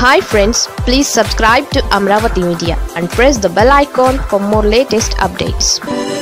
hi friends please subscribe to Amaravati media and press the bell icon for more latest updates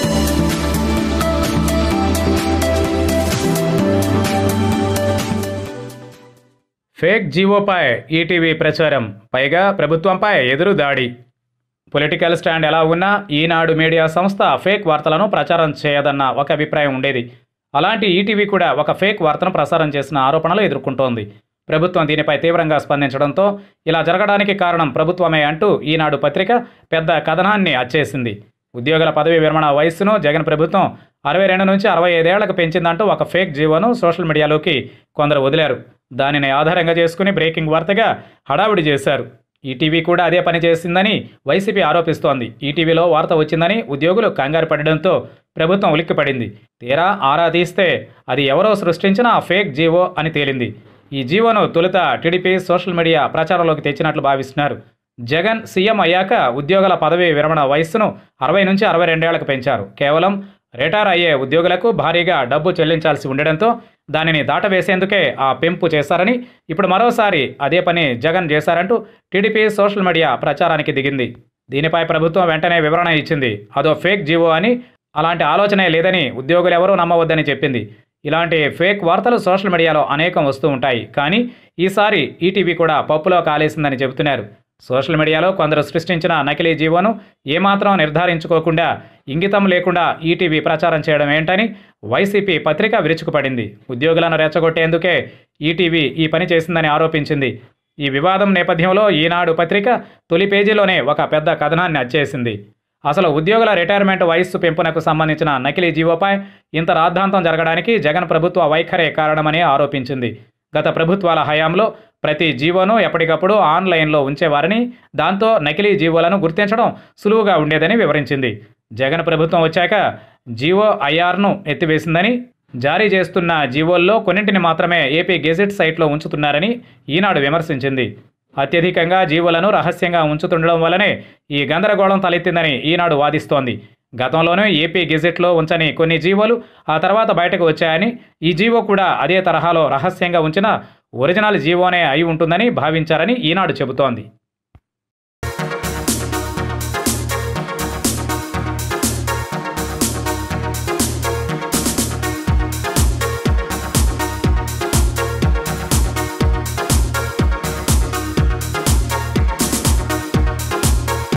fake జీవోపై ETV ప్రచారం పైగా ప్రభుత్వంపై ఎదురు దాడి పొలిటికల్ స్టాండ్ ఎలా ఉన్నా ఈనాడు మీడియా సంస్థ ఫేక్ వార్తలను ప్రచారం చేయదన్న ఒక అభిప్రాయం ఉండేది అలాంటి ఈటీవీ కూడా ఒక ఫేక్ వార్తను ప్రసారం చేసిన ఆరోపణలు ఎదుర్కొంటోంది ప్రభుత్వం దీనిపై తీవ్రంగా స్పందించడంతో ఇలా జరగడానికి కారణం ప్రభుత్వమే అంటూ ఈనాడు పత్రిక పెద్ద కథనాన్ని అచ్చేసింది ఉద్యోగుల పదవి విరమణ వయస్సును జగన్ ప్రభుత్వం అరవై రెండు నుంచి అరవై ఐదేళ్లకు పెంచిందంటూ ఒక ఫేక్ జీవోను సోషల్ మీడియాలోకి కొందరు వదిలారు దానిని ఆధారంగా చేసుకుని బ్రేకింగ్ వార్తగా హడావుడి చేశారు ఈటీవీ కూడా అదే పని చేసిందని వైసీపీ ఆరోపిస్తోంది ఈటీవీలో వార్త వచ్చిందని ఉద్యోగులు కంగారు పడడంతో ప్రభుత్వం ఉలిక్కిపడింది తీరా ఆరా తీస్తే అది ఎవరో సృష్టించిన ఫేక్ జీవో అని తేలింది ఈ జీవోను తొలుత టీడీపీ సోషల్ మీడియా ప్రచారంలోకి తెచ్చినట్లు భావిస్తున్నారు జగన్ సీఎం అయ్యాక ఉద్యోగుల పదవి విరమణ వయస్సును అరవై నుంచి అరవై రెండేళ్లకు పెంచారు కేవలం రిటైర్ అయ్యే ఉద్యోగులకు భారీగా డబ్బు చెల్లించాల్సి ఉండడంతో దానిని దాటవేసేందుకే ఆ పెంపు చేశారని ఇప్పుడు మరోసారి అదే పని జగన్ చేశారంటూ టీడీపీ సోషల్ మీడియా ప్రచారానికి దిగింది దీనిపై ప్రభుత్వం వెంటనే వివరణ ఇచ్చింది అదో ఫేక్ జీవో అని అలాంటి ఆలోచనే లేదని ఉద్యోగులు ఎవరూ నమ్మవద్దని చెప్పింది ఇలాంటి ఫేక్ వార్తలు సోషల్ మీడియాలో అనేకం వస్తూ ఉంటాయి కానీ ఈసారి ఈటీవీ కూడా పప్పులో కాలేసిందని చెబుతున్నారు సోషల్ మీడియాలో కొందరు సృష్టించిన నకిలీ జీవోను ఏమాత్రం నిర్ధారించుకోకుండా ఇంగితం లేకుండా ఈటీవీ ప్రచారం చేయడం ఏంటని వైసీపీ పత్రిక విరుచుకుపడింది ఉద్యోగులను రెచ్చగొట్టేందుకే ఈటీవీ ఈ పని చేసిందని ఆరోపించింది ఈ వివాదం నేపథ్యంలో ఈనాడు పత్రిక తొలి పేజీలోనే ఒక పెద్ద కథనాన్ని అచ్చేసింది అసలు ఉద్యోగుల రిటైర్మెంట్ వయస్సు పెంపునకు సంబంధించిన నకిలీ జీవోపై ఇంత రాద్ధాంతం జరగడానికి జగన్ ప్రభుత్వ వైఖరే కారణమని ఆరోపించింది గత ప్రభుత్వాల హయాంలో ప్రతి జీవోను ఎప్పటికప్పుడు ఆన్లైన్లో ఉంచేవారని దాంతో నకిలీ జీవోలను గుర్తించడం సులువుగా ఉండేదని వివరించింది జగన్ ప్రభుత్వం వచ్చాక జీవో ఐఆర్ను ఎత్తివేసిందని జారీ చేస్తున్న జీవోల్లో కొన్నింటిని మాత్రమే ఏపీ గెజెట్ సైట్లో ఉంచుతున్నారని ఈనాడు విమర్శించింది అత్యధికంగా జీవోలను రహస్యంగా ఉంచుతుండడం వల్లనే ఈ గందరగోళం తలెత్తిందని ఈనాడు వాదిస్తోంది గతంలోనూ ఏపీ గెజెట్లో ఉంచని కొన్ని జీవోలు ఆ తర్వాత బయటకు వచ్చాయని ఈ జీవో కూడా అదే తరహాలో రహస్యంగా ఉంచిన ఒరిజినల్ జీవోనే అయి ఉంటుందని భావించారని ఈనాడు చెబుతోంది